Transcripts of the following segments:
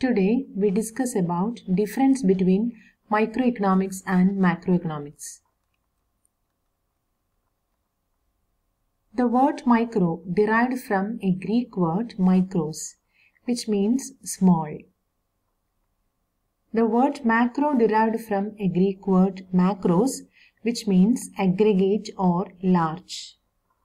Today we discuss about difference between microeconomics and macroeconomics. The word micro derived from a Greek word micros, which means small. The word macro derived from a Greek word macros, which means aggregate or large.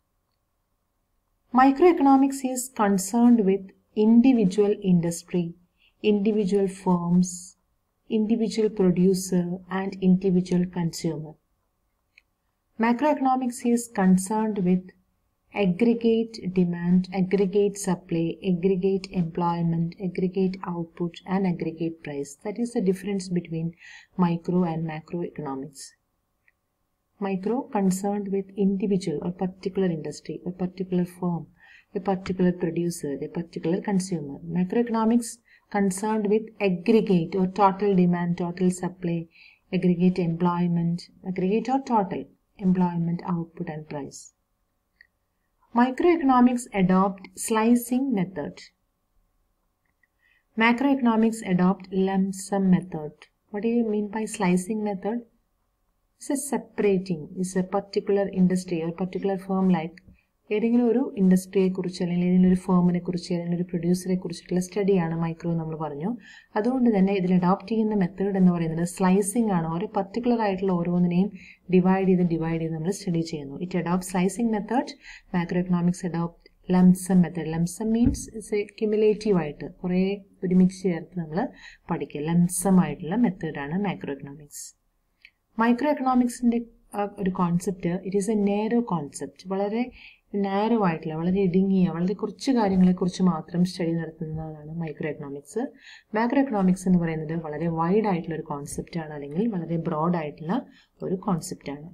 Microeconomics is concerned with individual industry, individual firms, individual producer, and individual consumer. Macroeconomics is concerned with aggregate demand, aggregate supply, aggregate employment, aggregate output, and aggregate price. That is the difference between micro and macroeconomics. Micro concerned with individual or particular industry, a particular firm, a particular producer, a particular consumer. Macroeconomics concerned with aggregate or total demand, total supply, aggregate employment, aggregate or total employment, output, and price. Microeconomics adopt slicing method. Macroeconomics adopt lump sum method. What do you mean by slicing method? It's a separating. It's a particular industry or particular firm like ഏതെങ്കിലും ഒരു ഇൻഡസ്ട്രിയെ കുറിച്ച് അല്ലെങ്കിൽ ഏതെങ്കിലും ഒരു ഫേമിനെ കുറിച്ച് അല്ലെങ്കിൽ ഒരു പ്രൊഡ്യൂസറെ കുറിച്ചിട്ടുള്ള സ്റ്റഡിയാണ് മൈക്രോ നമ്മൾ പറഞ്ഞു അതുകൊണ്ട് തന്നെ ഇതിൽ അഡോപ്റ്റ് ചെയ്യുന്ന മെത്തേഡ് എന്ന് പറയുന്നത് സ്ലൈസിംഗ് ആണ് ഓരോ പർട്ടിക്കുലർ ആയിട്ടുള്ള ഓരോന്നിനെയും ഡിവൈഡ് ചെയ്ത് ഡിവൈഡ് ചെയ്ത് നമ്മൾ സ്റ്റഡി ചെയ്യുന്നു it adopt slicing method macroeconomics adopt lump sum method lump sum means it's a cumulative ആയിട്ട് കുറേ ഒരുമിച്ച് ചേർത്ത് നമ്മൾ പഠിക്കുക ലംസം ആയിട്ടുള്ള മെത്തേഡാണ് മാക്രോ എക്കണോമിക്സ് മൈക്രോ എക്കണോമിക്സിൻ്റെ ഒരു concept it is a narrow concept വളരെ നാരോ ആയിട്ടുള്ള വളരെ ഇടുങ്ങിയ വളരെ കുറച്ച് കാര്യങ്ങളെക്കുറിച്ച് മാത്രം സ്റ്റഡി നടത്തുന്നതാണ് മൈക്രോ എക്കണോമിക്സ് മാക്രോ എക്കണോമിക്സ് എന്ന് പറയുന്നത് വളരെ വൈഡ് ആയിട്ടുള്ള ഒരു കോൺസെപ്റ്റ് ആണ് അല്ലെങ്കിൽ വളരെ ബ്രോഡ് ആയിട്ടുള്ള ഒരു കോൺസെപ്റ്റ് ആണ്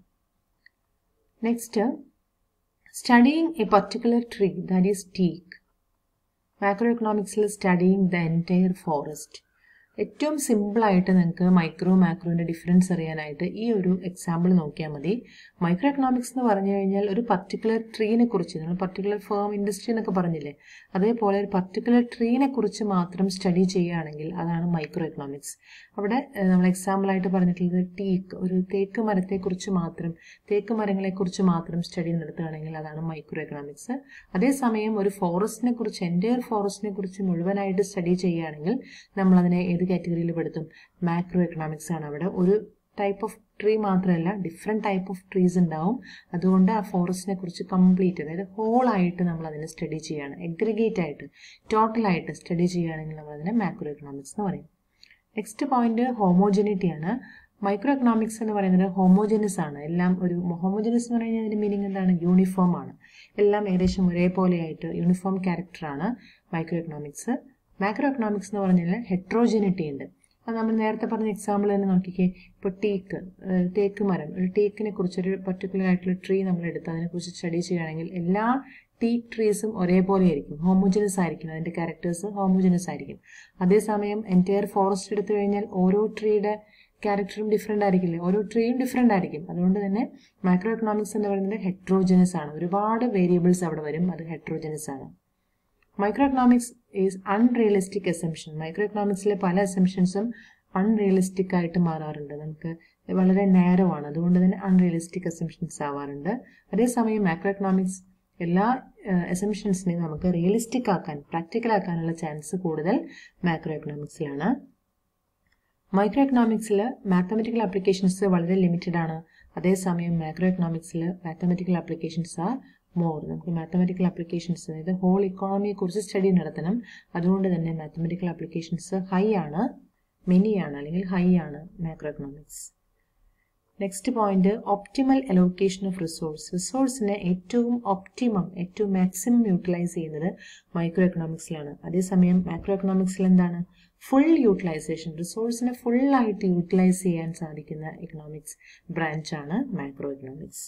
next studying a particular tree that is teak macro എക്കണോമിക്സിൽ സ്റ്റഡിയിങ് ദ എൻറ്റയർ ഫോറസ്റ്റ് ഏറ്റവും സിമ്പിളായിട്ട് നിങ്ങൾക്ക് മൈക്രോ മാക്രോൻ്റെ ഡിഫറൻസ് അറിയാനായിട്ട് ഈ ഒരു എക്സാമ്പിൾ നോക്കിയാൽ മതി മൈക്രോ എക്കണോമിക്സ് എന്ന് പറഞ്ഞു കഴിഞ്ഞാൽ ഒരു പർട്ടിക്കുലർ ട്രീനെ കുറിച്ച് നമ്മൾ പർട്ടിക്കുലർ ഫേം ഇൻഡസ്ട്രി എന്നൊക്കെ പറഞ്ഞില്ലേ അതേപോലെ ഒരു പർട്ടിക്കുലർ ട്രീനെ കുറിച്ച് മാത്രം സ്റ്റഡി ചെയ്യുകയാണെങ്കിൽ അതാണ് മൈക്രോ എക്കണോമിക്സ് അവിടെ നമ്മൾ എക്സാമ്പിളായിട്ട് പറഞ്ഞിട്ടുള്ളത് ടീക്ക് ഒരു തേക്ക് മരത്തെക്കുറിച്ച് മാത്രം തേക്ക് മരങ്ങളെക്കുറിച്ച് മാത്രം സ്റ്റഡി നടത്തുകയാണെങ്കിൽ അതാണ് മൈക്രോ എക്കണോമിക്സ് അതേസമയം ഒരു ഫോറസ്റ്റിനെ കുറിച്ച് എൻറ്റയർ ഫോറസ്റ്റിനെ കുറിച്ച് മുഴുവനായിട്ട് സ്റ്റഡി ചെയ്യുകയാണെങ്കിൽ നമ്മളതിനെ ഏത് കാറ്റഗറിയിൽ പെടുത്തും മാക്രോ എക്കണോമിക്സ് ആണ് അവിടെ ഒരു ടൈപ്പ് ഓഫ് ട്രീ മാത്രമല്ല ഡിഫറെൻറ്റ് ടൈപ്പ് ഓഫ് ട്രീസ് ഉണ്ടാവും അതുകൊണ്ട് ആ ഫോറസ്റ്റിനെ കുറിച്ച് കംപ്ലീറ്റ് അതായത് ഹോൾ ആയിട്ട് നമ്മൾ അതിനെ സ്റ്റഡി ചെയ്യുകയാണ് എഗ്രിഗേറ്റ് ആയിട്ട് ടോട്ടലായിട്ട് സ്റ്റഡി ചെയ്യുകയാണെങ്കിൽ നമ്മൾ അതിനെ മാക്രോ എക്കണോമിക്സ് എന്ന് പറയും നെക്സ്റ്റ് പോയിന്റ് ഹോമോജനിറ്റി ആണ് മൈക്രോ എക്കണോമിക്സ് എന്ന് പറയുന്നത് ഹോമോജനസ് ആണ് എല്ലാം ഒരു ഹോമോജനസ് എന്ന് പറഞ്ഞാൽ അതിൻ്റെ മീനിങ് എന്താണ് യൂണിഫോം ആണ് എല്ലാം ഏകദേശം ഒരേപോലെ ആയിട്ട് യൂണിഫോം ക്യാരക്ടറാണ് മൈക്രോ എക്കണോമിക്സ് മാക്രോ എക്കണോമിക്സ് എന്ന് പറഞ്ഞാൽ ഹെട്രോജനിറ്റി ഉണ്ട് അത് നമ്മൾ നേരത്തെ പറഞ്ഞ എക്സാമ്പിൾ തന്നെ നോക്കിക്കേ ഇപ്പോൾ ടീക്ക് തേക്ക് മരം ഒരു ടീക്കിനെ കുറിച്ച് ഒരു പർട്ടിക്കുലർ ആയിട്ടുള്ള ട്രീ നമ്മൾ എടുത്ത് അതിനെക്കുറിച്ച് സ്റ്റഡി ചെയ്യുകയാണെങ്കിൽ എല്ലാ ടീക്ക് ട്രീസും ഒരേപോലെ ആയിരിക്കും ഹോമോജനസ് ആയിരിക്കും അതിൻ്റെ ക്യാരക്ടേഴ്സ് ഹോമോജനസ് ആയിരിക്കും അതേസമയം എൻറ്റയർ ഫോറസ്റ്റ് എടുത്തു കഴിഞ്ഞാൽ ഓരോ ട്രീയുടെ ക്യാരക്ടറും ഡിഫറെൻ്റ് ആയിരിക്കില്ലേ ഓരോ ട്രീയും ഡിഫറെൻ്റ് ആയിരിക്കും അതുകൊണ്ട് തന്നെ മാക്രോ എക്കണോമിക്സ് എന്ന് പറയുന്നത് ഹെട്രോജനസ് ആണ് ഒരുപാട് വേരിയബിൾസ് അവിടെ വരും അത് ഹെട്രോജനസ് ആണ് microeconomics is unrealistic assumption micro എക്കണോമിക്സിലെ പല അസംഷൻസും അൺറിയലിസ്റ്റിക് ആയിട്ട് മാറാറുണ്ട് നമുക്ക് വളരെ നേരോ ആണ് അതുകൊണ്ട് തന്നെ അൺറിയലിസ്റ്റിക് അസംഷൻസ് ആവാറുണ്ട് അതേസമയം മാക്രോ എക്കണോമിക്സ് എല്ലാ അസംഷൻസിനെയും നമുക്ക് റിയലിസ്റ്റിക് ആക്കാൻ പ്രാക്ടിക്കൽ ആക്കാനുള്ള ചാൻസ് കൂടുതൽ മാക്രോ എക്കണോമിക്സിലാണ് മൈക്രോ എക്കണോമിക്സിൽ മാത്തമെറ്റിക്കൽ ആപ്ലിക്കേഷൻസ് വളരെ ലിമിറ്റഡ് ആണ് അതേസമയം മാക്രോ എക്കണോമിക്സിൽ മാത്തമെറ്റിക്കൽ ആപ്ലിക്കേഷൻസ് ആ മോർ നമുക്ക് മാത്തമെറ്റിക്കൽ ആപ്ലിക്കേഷൻസ് അതായത് ഹോൾ ഇക്കോണമിയെ കുറിച്ച് സ്റ്റഡി നടത്തണം അതുകൊണ്ട് തന്നെ മാത്തമെറ്റിക്കൽ ആപ്ലിക്കേഷൻസ് ഹൈ ആണ് മെനി ആണ് അല്ലെങ്കിൽ ഹൈ ആണ് macroeconomics next point optimal allocation of resource റിസോഴ്സിനെ ഏറ്റവും ഒപ്റ്റിമം ഏറ്റവും മാക്സിമം യൂട്ടിലൈസ് ചെയ്യുന്നത് മൈക്രോ എക്കണോമിക്സിലാണ് അതേസമയം മാക്രോ എക്കണോമിക്സിൽ എന്താണ് ഫുൾ യൂട്ടിലൈസേഷൻ റിസോഴ്സിനെ ഫുള്ളായിട്ട് യൂട്ടിലൈസ് ചെയ്യാൻ സാധിക്കുന്ന എക്കണോമിക്സ് ബ്രാഞ്ചാണ് macroeconomics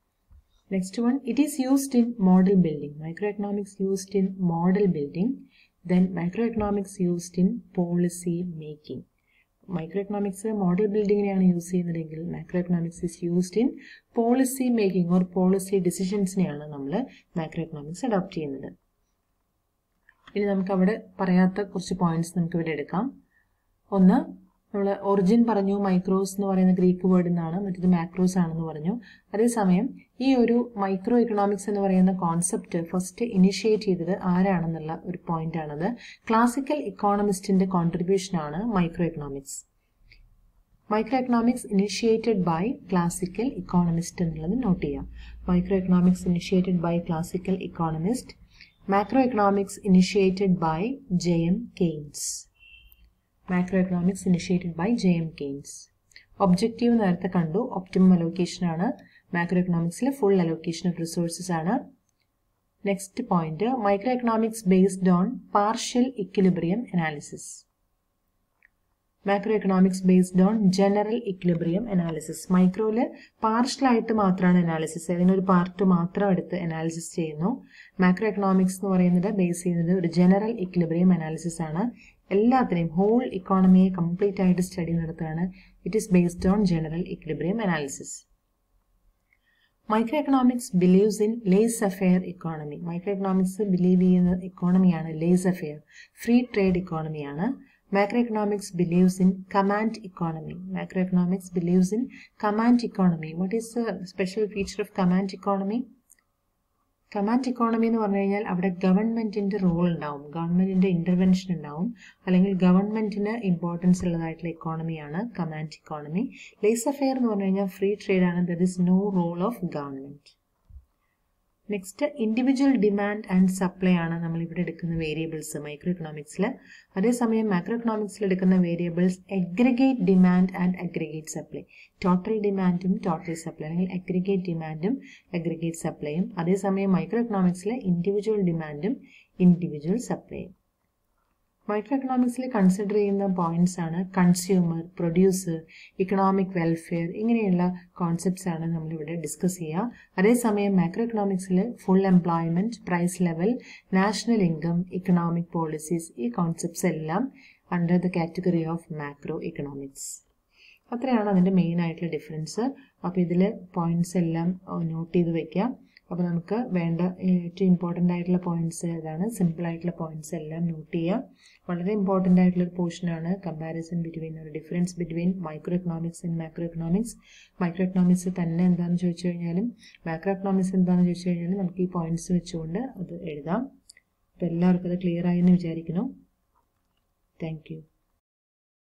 Next one, it is used in model building. Microeconomics used in model building. Then microeconomics used in policy making. Microeconomics model ബിൽഡിങ്ങിനെയാണ് use ചെയ്യുന്നതെങ്കിൽ macroeconomics is used in policy making or policy ഡിസിഷൻസിനെയാണ് നമ്മൾ macroeconomics adopt ചെയ്യുന്നത് ഇനി നമുക്ക് അവിടെ പറയാത്ത കുറച്ച് പോയിന്റ്സ് നമുക്ക് ഇവിടെ എടുക്കാം ഒന്ന് നമ്മൾ ഒറിജിൻ പറഞ്ഞു മൈക്രോസ് എന്ന് പറയുന്ന ഗ്രീക്ക് വേർഡിൽ നിന്നാണ് മറ്റത് മാക്രോസ് ആണെന്ന് പറഞ്ഞു അതേസമയം ഈ ഒരു മൈക്രോ എക്കണോമിക്സ് എന്ന് പറയുന്ന കോൺസെപ്റ്റ് ഫസ്റ്റ് ഇനിഷ്യേറ്റ് ചെയ്തത് ആരാണെന്നുള്ള ഒരു പോയിന്റ് ആണത് ക്ലാസിക്കൽ ഇക്കോണമിസ്റ്റിന്റെ കോൺട്രിബ്യൂഷൻ ആണ് microeconomics microeconomics initiated by classical economist എന്നുള്ളത് നോട്ട് ചെയ്യാം microeconomics initiated by classical economist macroeconomics initiated by J M Keynes macroeconomics initiated by J M Keynes objective നേരത്തെ കണ്ടു optimum allocation ആണ് macro എക്കണോമിക്സിൽ full allocation of resources ആണ് next point microeconomics based on partial equilibrium analysis macroeconomics based on general equilibrium analysis മൈക്രോയില് പാർഷ്യലായിട്ട് മാത്രമാണ് analysis അതിനൊരു part മാത്രം എടുത്ത് അനാലിസിസ് ചെയ്യുന്നു മാക്രോ എക്കണോമിക്സ് എന്ന് പറയുന്നത് ബേസ് ചെയ്യുന്നത് ഒരു ജനറൽ ഇക്വിലിബ്രിയം അനാലിസിസ് ആണ് എല്ലാത്തിനെയും ഹോൾ ഇക്കോണമിയെ കംപ്ലീറ്റ് ആയിട്ട് സ്റ്റഡി നടത്തുകയാണ് it is based on general equilibrium analysis microeconomics believes in laissez faire economy microeconomics believe ചെയ്യുന്ന ഇക്കോണമിയാണ് ലേസ് അഫെയർ ഫ്രീ ട്രേഡ് ഇക്കോണമിയാണ് macroeconomics believes in command economy macroeconomics believes in command economy what is the special feature of command economy command economy എന്ന് പറഞ്ഞു കഴിഞ്ഞാൽ അവിടെ ഗവൺമെന്റിന്റെ role ഉണ്ടാവും ഗവൺമെന്റിന്റെ ഇന്റർവെൻഷൻ ഉണ്ടാവും അല്ലെങ്കിൽ ഗവൺമെന്റിന് ഇമ്പോർട്ടൻസ് ഉള്ളതായിട്ടുള്ള ഇക്കോണമിയാണ് കമാൻഡ് ഇക്കോണമി ലേസ് അഫെയർ എന്ന് പറഞ്ഞു കഴിഞ്ഞാൽ ഫ്രീ ട്രേഡ് ആണ് there is no role of government next individual demand and supply ആണ് നമ്മൾ ഇവിടെ എടുക്കുന്ന വേരിയബിൾസ് മൈക്രോ എക്കണോമിക്സിൽ അതേസമയം മാക്രോ എക്കണോമിക്സിൽ എടുക്കുന്ന variables aggregate demand and aggregate supply total ഡിമാൻഡും ടോട്ടൽ സപ്ലൈ അല്ലെങ്കിൽ അഗ്രിഗേറ്റ് ഡിമാൻഡും അഗ്രിഗേറ്റ് സപ്ലൈയും അതേസമയം മൈക്രോ എക്കണോമിക്സിൽ ഇൻഡിവിജ്വൽ ഡിമാൻഡും ഇൻഡിവിജ്വൽ സപ്ലൈയും മൈക്രോ എക്കണോമിക്സിൽ കൺസിഡർ ചെയ്യുന്ന പോയിന്റ്സ് ആണ് കൺസ്യൂമർ പ്രൊഡ്യൂസർ ഇക്കണോമിക് വെൽഫെയർ ഇങ്ങനെയുള്ള കോൺസെപ്റ്റ്സ് ആണ് നമ്മളിവിടെ ഡിസ്കസ് ചെയ്യുക അതേസമയം മാക്രോ എക്കണോമിക്സിൽ full employment price level national income economic policies ഈ കോൺസെപ്റ്റ്സ് എല്ലാം under the category of macroeconomics അത്രയാണ് അതിൻ്റെ മെയിൻ ആയിട്ടുള്ള ഡിഫറൻസ് അപ്പോൾ ഇതിൽ പോയിന്റ്സ് എല്ലാം നോട്ട് ചെയ്ത് വെക്കാം അപ്പോൾ നമുക്ക് വേണ്ട ഏറ്റവും ഇമ്പോർട്ടൻ്റ് ആയിട്ടുള്ള പോയിന്റ്സ് ഏതാണ് സിമ്പിൾ ആയിട്ടുള്ള പോയിന്റ്സ് എല്ലാം നോട്ട് ചെയ്യാം വളരെ ഇമ്പോർട്ടൻ്റ് ആയിട്ടുള്ള ഒരു പോർഷനാണ് കമ്പാരിസൺ ബിറ്റ്വീൻ ഒരു difference between microeconomics and macroeconomics microeconomics തന്നെ എന്താണെന്ന് ചോദിച്ചു കഴിഞ്ഞാലും മാക്രോ എക്കണോമിക്സ് എന്താണെന്ന് ചോദിച്ചു കഴിഞ്ഞാലും നമുക്ക് ഈ പോയിന്റ്സ് വെച്ചുകൊണ്ട് അത് എഴുതാം അപ്പോൾ എല്ലാവർക്കും അത് ക്ലിയർ ആയി എന്ന് വിചാരിക്കുന്നു താങ്ക് യു